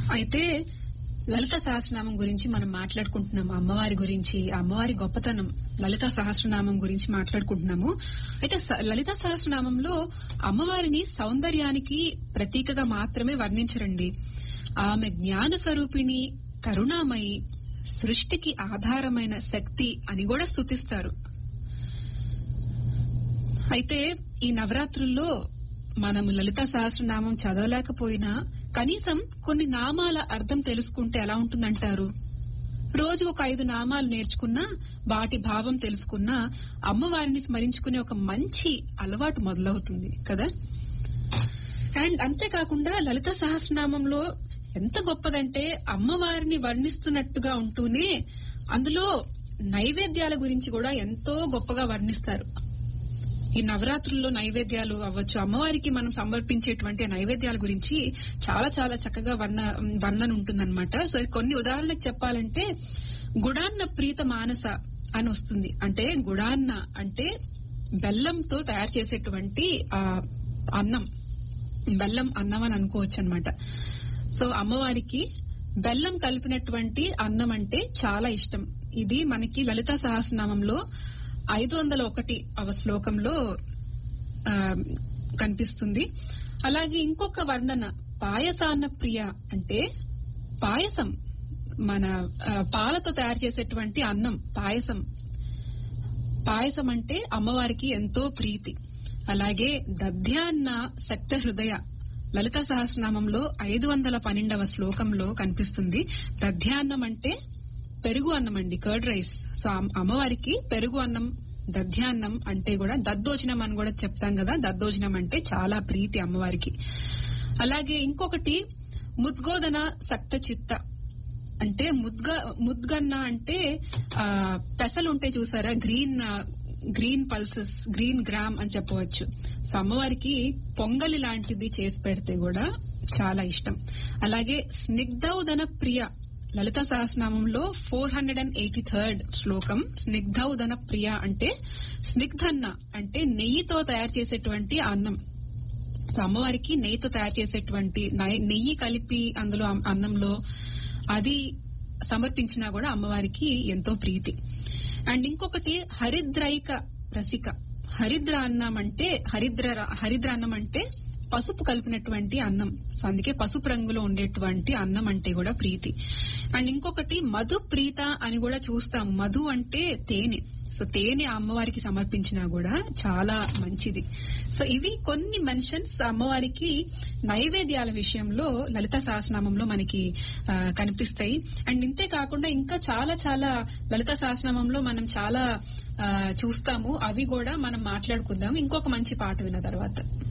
అయితే లలిత సహస్రనామం గురించి మనం మాట్లాడుకుంటున్నాము అమ్మవారి గురించి అమ్మవారి గొప్పతనం లలిత సహస్రనామం గురించి మాట్లాడుకుంటున్నాము అయితే స- లలిత సహస్రనామంలో అమ్మవారిని సౌందర్యానికి ప్రతీకగా మాత్రమే వర్ణించరండి ఆమె జ్ఞాన స్వరూపిణి కరుణామయి సృష్టికి ఆధారమైన శక్తి అని కూడా స్తుతిస్తారు అయితే ఈ నవరాత్రుల్లో మనము లలిత సహస్రనామం చదవలేకపోయినా కనీసం కొన్ని నామాల అర్థం తెలుసుకుంటే ఎలా ఉంటుందంటారు రోజు ఒక ఐదు నామాలు నేర్చుకున్నా వాటి భావం తెలుసుకున్నా అమ్మవారిని స్మరించుకునే ఒక మంచి అలవాటు మొదలవుతుంది కదా అండ్ అంతేకాకుండా లలిత సహస్రనామంలో ఎంత గొప్పదంటే అమ్మవారిని వర్ణిస్తున్నట్టుగా ఉంటూనే అందులో నైవేద్యాల గురించి కూడా ఎంతో గొప్పగా వర్ణిస్తారు ఈ నవరాత్రుల్లో నైవేద్యాలు అవ్వచ్చు అమ్మవారికి మనం సమర్పించేటువంటి ఆ నైవేద్యాల గురించి చాలా చాలా చక్కగా వర్ణ వర్ణన ఉంటుందన్నమాట సో కొన్ని ఉదాహరణకు చెప్పాలంటే గుడాన్న ప్రీత మానస అని వస్తుంది అంటే గుడాన్న అంటే బెల్లంతో తయారు చేసేటువంటి ఆ అన్నం బెల్లం అన్నం అని అనుకోవచ్చు అనమాట సో అమ్మవారికి బెల్లం కలిపినటువంటి అన్నం అంటే చాలా ఇష్టం ఇది మనకి లలిత సహస్రనామంలో ఐదు వందల ఒకటి అవ శ్లోకంలో ఆ, కనిపిస్తుంది అలాగే ఇంకొక వర్ణన పాయసాన్న ప్రియ అంటే పాయసం మన ఆ, పాలతో తయారు చేసేటువంటి అన్నం పాయసం పాయసం అంటే అమ్మవారికి ఎంతో ప్రీతి అలాగే దధ్యాన్న శక్త హృదయ లలిత సహస్రనామంలో ఐదు వందల పన్నెండవ శ్లోకంలో కనిపిస్తుంది దధ్యాన్నం అంటే పెరుగు అన్నం అండి కర్డ్ రైస్ సో అమ్- అమ్మవారికి పెరుగు అన్నం దధ్యాన్నం అంటే కూడా దద్దోజనం అని కూడా చెప్తాం కదా దద్దోజనం అంటే చాలా ప్రీతి అమ్మవారికి అలాగే ఇంకొకటి ముద్గోదన సక్త చిత్త అంటే ముద్గ ముద్గన్న అంటే ఆ పెసలు ఉంటాయి చూసారా గ్రీన్ ఆ, గ్రీన్ పల్సెస్ గ్రీన్ గ్రామ్ అని చెప్పవచ్చు సో అమ్మవారికి పొంగలి లాంటిది చేసి పెడితే కూడా చాలా ఇష్టం అలాగే స్నిగ్ధౌదన ప్రియ లలిత సహస్రనామంలో four hundred and eighty third శ్లోకం స్నిగ్ధౌదన ప్రియ అంటే స్నిగ్ధన్న అంటే నెయ్యితో తయారు చేసేటువంటి అన్నం సో అమ్మవారికి నెయ్యితో తయారు చేసేటువంటి నై- నెయ్యి కలిపి అందులో అమ్- అన్నంలో అది సమర్పించినా కూడా అమ్మవారికి ఎంతో ప్రీతి అండ్ ఇంకొకటి హరిద్రైక రసిక హరిద్ర అన్నం అంటే హరిద్ర హరిద్ర అన్నం అంటే పసుపు కలిపినటువంటి అన్నం సో అందుకే పసుపు రంగులో ఉండేటువంటి అన్నం అంటే కూడా ప్రీతి అండ్ ఇంకొకటి మధు ప్రీత అని కూడా చూస్తాం మధు అంటే తేనె సో తేనె అమ్మవారికి సమర్పించినా కూడా చాలా మంచిది సో ఇవి కొన్ని మెన్షన్స్ అమ్మవారికి నైవేద్యాల విషయంలో లలిత సహస్రనామంలో మనకి ఆ, కనిపిస్తాయి అండ్ ఇంతే కాకుండా ఇంకా చాలా చాలా లలిత సహస్రనామంలో మనం చాలా ఆ, చూస్తాము అవి కూడా మనం మాట్లాడుకుందాం ఇంకొక మంచి పాట విన్న తర్వాత